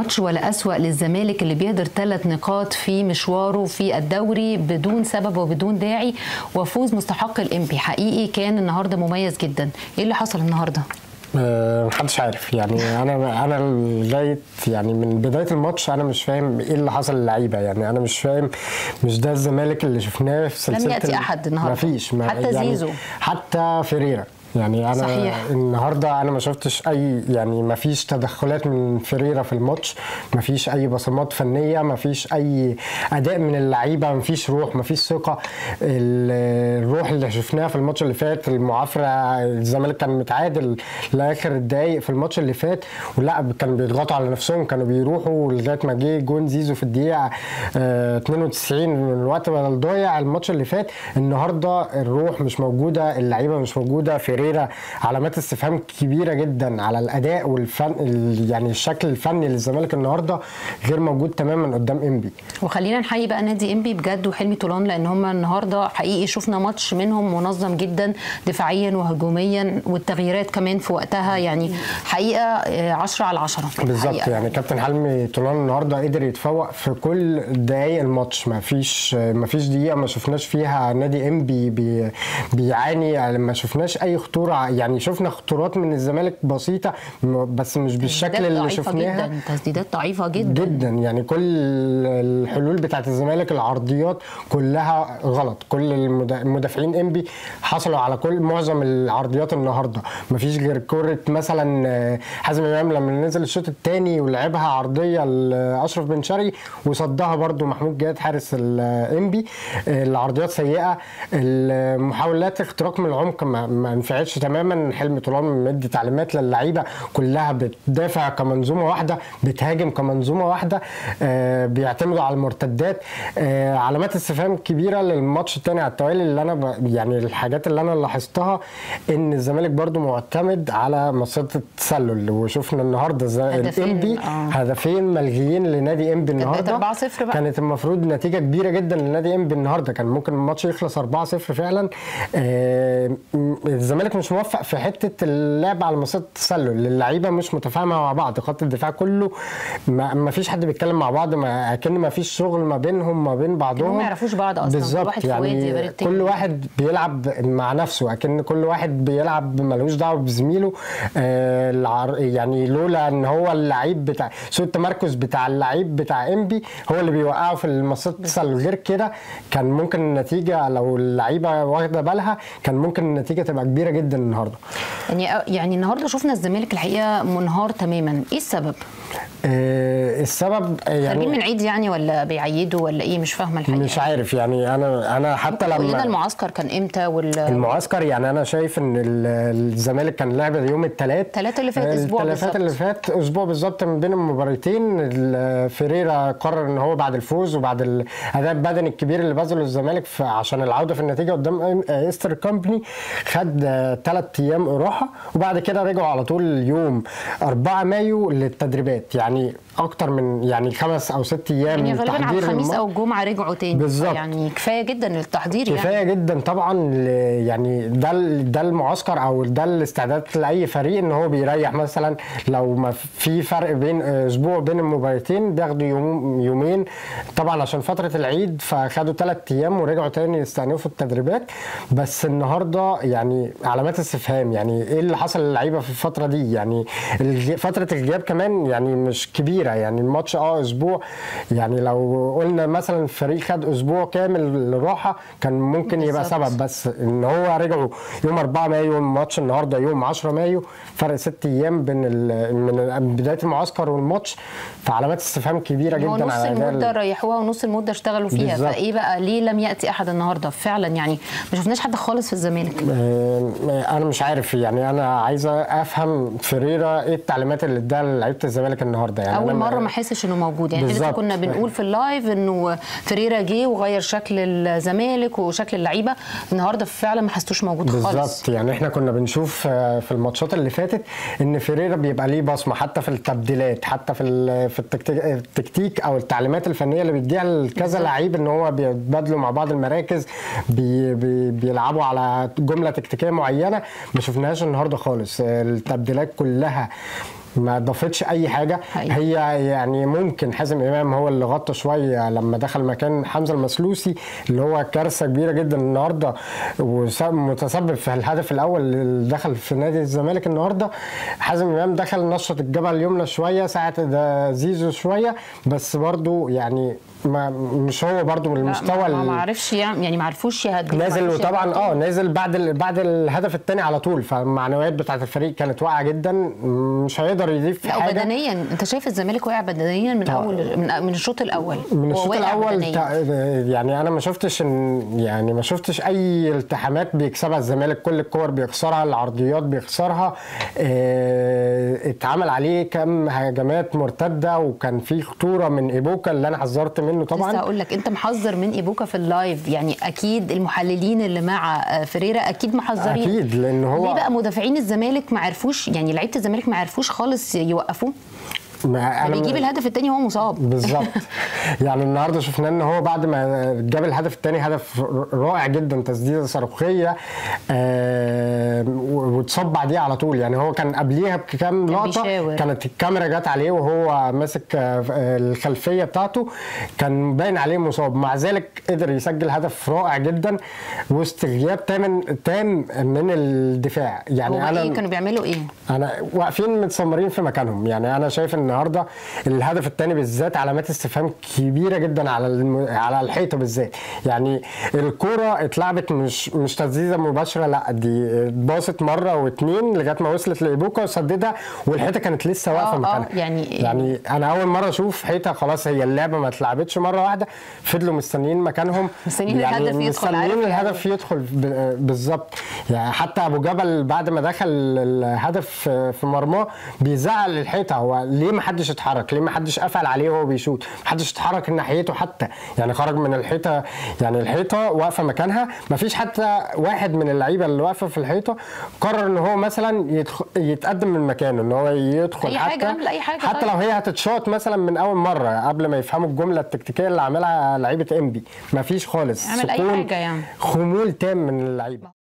ماتش ولا أسوأ للزمالك اللي بيهدر ثلاث نقاط في مشواره في الدوري بدون سبب وبدون داعي وفوز مستحق الإمبي حقيقي كان النهارده مميز جدا ايه اللي حصل النهارده أه محدش عارف يعني انا انا لغايه يعني من بدايه الماتش انا مش فاهم ايه اللي حصل للعيبه يعني انا مش فاهم مش ده الزمالك اللي شفناه في سلسله لم يأتي أحد النهاردة. مفيش ما حتى يعني زيزو. حتى فيريرا يعني انا صحيح. النهارده انا ما شفتش اي يعني ما فيش تدخلات من فيريرا في الماتش ما فيش اي بصمات فنيه ما فيش اي اداء من اللعيبه ما فيش روح ما فيش ثقه ال- الروح اللي شفناها في الماتش اللي فات المعافره الزمالك كان متعادل لاخر الدقايق في الماتش اللي فات ولا كانوا بيضغطوا على نفسهم كانوا بيروحوا لغايه ما جه جون زيزو في الدقيقه آه، 92 من الوقت بدل ضايع الماتش اللي فات النهارده الروح مش موجوده اللعيبه مش موجوده فيريرا علامات استفهام كبيره جدا على الاداء والفن ال- يعني الشكل الفني للزمالك النهارده غير موجود تماما قدام انبي وخلينا نحيي بقى نادي انبي بجد وحلمي طولان لان هم النهارده حقيقي شفنا ماتش منهم منظم جدا دفاعيا وهجوميا والتغييرات كمان في وقتها يعني حقيقه 10 على 10 بالظبط يعني كابتن حلمي طولان النهارده قدر يتفوق في كل دقايق الماتش ما فيش ما فيش دقيقه ما شفناش فيها نادي انبي بي بيعاني يعني ما شفناش اي خطوره يعني شفنا خطورات من الزمالك بسيطه م- بس مش بالشكل تسديدات اللي ضعيفة شفناها جدا تسديدات ضعيفه جدا جدا يعني كل الحلول بتاعت الزمالك العرضيات كلها غلط كل المدا- المدافعين انبي حصلوا على كل معظم العرضيات النهارده مفيش غير كره مثلا آه، حازم امام لما نزل الشوط الثاني ولعبها عرضيه لاشرف بن شرقي وصدها برده محمود جاد حارس الانبي العرضيات سيئه المحاولات اختراق من العمق ما, ما نفعتش تماما حلمي طولان مدي تعليمات للعيبه كلها بتدافع كمنظومه واحده بتهاجم كمنظومه واحده آه، بيعتمدوا على المرتدات آه، علامات استفهام كبيره للماتش الثاني على التوالي اللي انا ب... يعني الحاجات اللي انا لاحظتها ان الزمالك برضو معتمد على مصيده التسلل وشفنا النهارده زي هدفين، الانبي آه. هدفين ملغيين لنادي انبي كانت النهارده بقت 4-0 بقى. كانت المفروض نتيجه كبيره جدا لنادي انبي النهارده كان ممكن الماتش يخلص 4-0 فعلا آه، م- الزمالك مش موفق في حته اللعب على مصيده التسلل اللعيبه مش متفاهمه مع بعض خط الدفاع كله ما, ما فيش حد بيتكلم مع بعض ما اكن ما فيش شغل ما بينهم ما بين بعضهم ما يعرفوش بعض أصلاً. كل بالظبط واحد في وادي غير يعني التاني. كل واحد بيلعب مع نفسه اكن كل واحد بيلعب ملوش دعوه بزميله آه العر... يعني لولا ان هو اللعيب بتاع سوء التمركز بتاع اللعيب بتاع انبي هو اللي بيوقعه في المصيدة التسلل غير كده كان ممكن النتيجه لو اللعيبه واخده بالها كان ممكن النتيجه تبقى كبيره جدا النهارده يعني يعني النهارده شفنا الزمالك الحقيقه منهار تماما ايه السبب آه السبب خارجين يعني من عيد يعني ولا بيعيدوا ولا ايه مش فاهمه الحقيقه مش عارف يعني انا انا حتى قول لنا لما المعسكر كان امتى وال المعسكر يعني انا شايف ان ال- الزمالك كان لعب يوم الثلاث التلاتة اللي فات، أسبوع الثلاثات بالظبط. اللي فات اسبوع بالظبط من بين المباراتين ال- فيريرا قرر ان هو بعد الفوز وبعد الاداء البدني الكبير اللي بذله الزمالك في- عشان العوده في النتيجه قدام إم- ايستر كومباني خد ثلاث ايام راحه وبعد كده رجعوا على طول يوم 4 مايو للتدريبات يعني اكتر من يعني خمس او ست ايام يعني من غالبا على تحضير الخميس الماتش. او الجمعه رجعوا تاني بالظبط. يعني كفايه جدا للتحضير يعني كفايه جدا طبعا ل- يعني ده ال- ده المعسكر او ده الاستعداد لاي فريق ان هو بيريح مثلا لو ما في فرق بين اسبوع بين المباراتين بياخدوا يوم يومين طبعا عشان فتره العيد فخدوا ثلاث ايام ورجعوا تاني يستأنفوا التدريبات بس النهارده يعني علامات استفهام يعني ايه اللي حصل للعيبه في الفتره دي يعني الغي- فتره الغياب كمان يعني مش كبيره يعني الماتش اه اسبوع يعني لو قلنا مثلا الفريق خد اسبوع كامل راحه كان ممكن يبقى بالظبط. سبب بس ان هو رجعوا يوم 4 مايو الماتش النهارده يوم 10 مايو فرق ست ايام بين ال- من بدايه المعسكر والماتش فعلامات استفهام كبيره هو جدا نص على أداء المده ريحوها ونص المده اشتغلوا فيها بالظبط. فايه بقى ليه لم ياتي احد النهارده فعلا يعني ما شفناش حد خالص في الزمالك آه، انا مش عارف يعني انا عايزه افهم فيريرا ايه التعليمات اللي اداها لعيبه الزمالك النهارده يعني اول أنا مره ما احسش انه موجود يعني احنا لسه بالظبط. كنا بنقول في اللايف انه فريرا جه وغير شكل الزمالك وشكل اللعيبه النهارده فعلا ما حسيتوش موجود خالص بالظبط يعني احنا كنا بنشوف آه، في الماتشات اللي فاتت ان فيريرا بيبقى ليه بصمه حتى في التبديلات حتى في ال- في التكتيك, التكتيك او التعليمات الفنيه اللي بيديها لكذا لعيب ان هو بيتبادلوا مع بعض المراكز بي بي بيلعبوا على جمله تكتيكيه معينه ما شفناهاش النهارده خالص آه، التبديلات كلها ما ضافتش اي حاجه حقيقي. هي يعني ممكن حازم امام هو اللي غطى شويه لما دخل مكان حمزه المسلوسي اللي هو كارثه كبيره جدا النهارده ومتسبب في الهدف الاول اللي دخل في نادي الزمالك النهارده حازم امام دخل نشط الجبهه اليمنى شويه ساعه ده زيزو شويه بس برضو يعني ما مش هو برضو المستوى ما, ما ال- عرفش يعمل- يعني ما عرفوش يهدوا نازل ما عرفوش وطبعا يهدوا. اه نازل بعد ال... بعد الهدف الثاني على طول فالمعنويات بتاعت الفريق كانت واقعه جدا مش هيقدر يضيف لا حاجه وبدنيا انت شايف الزمالك واقع بدنيا من طبعا. اول من, من الشوط الاول من هو الشوط واقع الاول بدنياً. تع... يعني انا ما شفتش إن... يعني ما شفتش اي التحامات بيكسبها الزمالك كل الكور بيخسرها العرضيات بيخسرها اه... اتعمل عليه كم هجمات مرتده وكان في خطوره من ايبوكا اللي انا حذرت منه لسه طبعا هقول لك انت محذر من ايبوكا في اللايف يعني اكيد المحللين اللي مع آه، فريرا اكيد محذرين اكيد لان هو ليه بقى مدافعين الزمالك ما عرفوش يعني لعيبه الزمالك ما عرفوش خالص يوقفوه ما ده بيجيب الهدف الثاني وهو مصاب بالظبط يعني النهارده شفنا ان هو بعد ما جاب الهدف الثاني هدف رائع جدا تسديده صاروخيه آه واتصاب بعديها على طول يعني هو كان قبليها بكام كان لقطه بيشاور. كانت الكاميرا جت عليه وهو ماسك آه، الخلفيه بتاعته كان باين عليه مصاب مع ذلك قدر يسجل هدف رائع جدا وسط غياب تام تام من الدفاع يعني هو انا ايه كانوا بيعملوا ايه؟ انا واقفين متسمرين في مكانهم يعني انا شايف النهارده الهدف الثاني بالذات علامات استفهام كبيره جدا على الم... على الحيطه بالذات يعني الكوره اتلعبت مش مش تسديده مباشره لا دي باصت مره واثنين لغايه ما وصلت لايبوكا وسددها والحيطه كانت لسه واقفه آه، آه، مكانها يعني- يعني انا اول مره اشوف حيطه خلاص هي اللعبه ما اتلعبتش مره واحده فضلوا مستنيين مكانهم مستنيين الهدف يدخل، عارف مستنيين يعني. الهدف يدخل ب- بالظبط يعني حتى ابو جبل بعد ما دخل الهدف في مرماه بيزعل الحيطه هو ليه ما حدش اتحرك ليه ما حدش قفل عليه وهو بيشوط ما حدش اتحرك ناحيته حتى يعني خرج من الحيطه يعني الحيطه واقفه مكانها ما فيش حتى واحد من اللعيبه اللي واقفه في الحيطه قرر ان هو مثلا يدخل يتقدم من مكانه ان هو يدخل أي حتى حاجة، اعمل أي حاجة حتى طيب. لو هي هتتشاط مثلا من اول مره قبل ما يفهموا الجمله التكتيكيه اللي عملها لعيبه انبي ما فيش خالص اعمل أي سكون، حاجة يعني. خمول تام من اللعيبه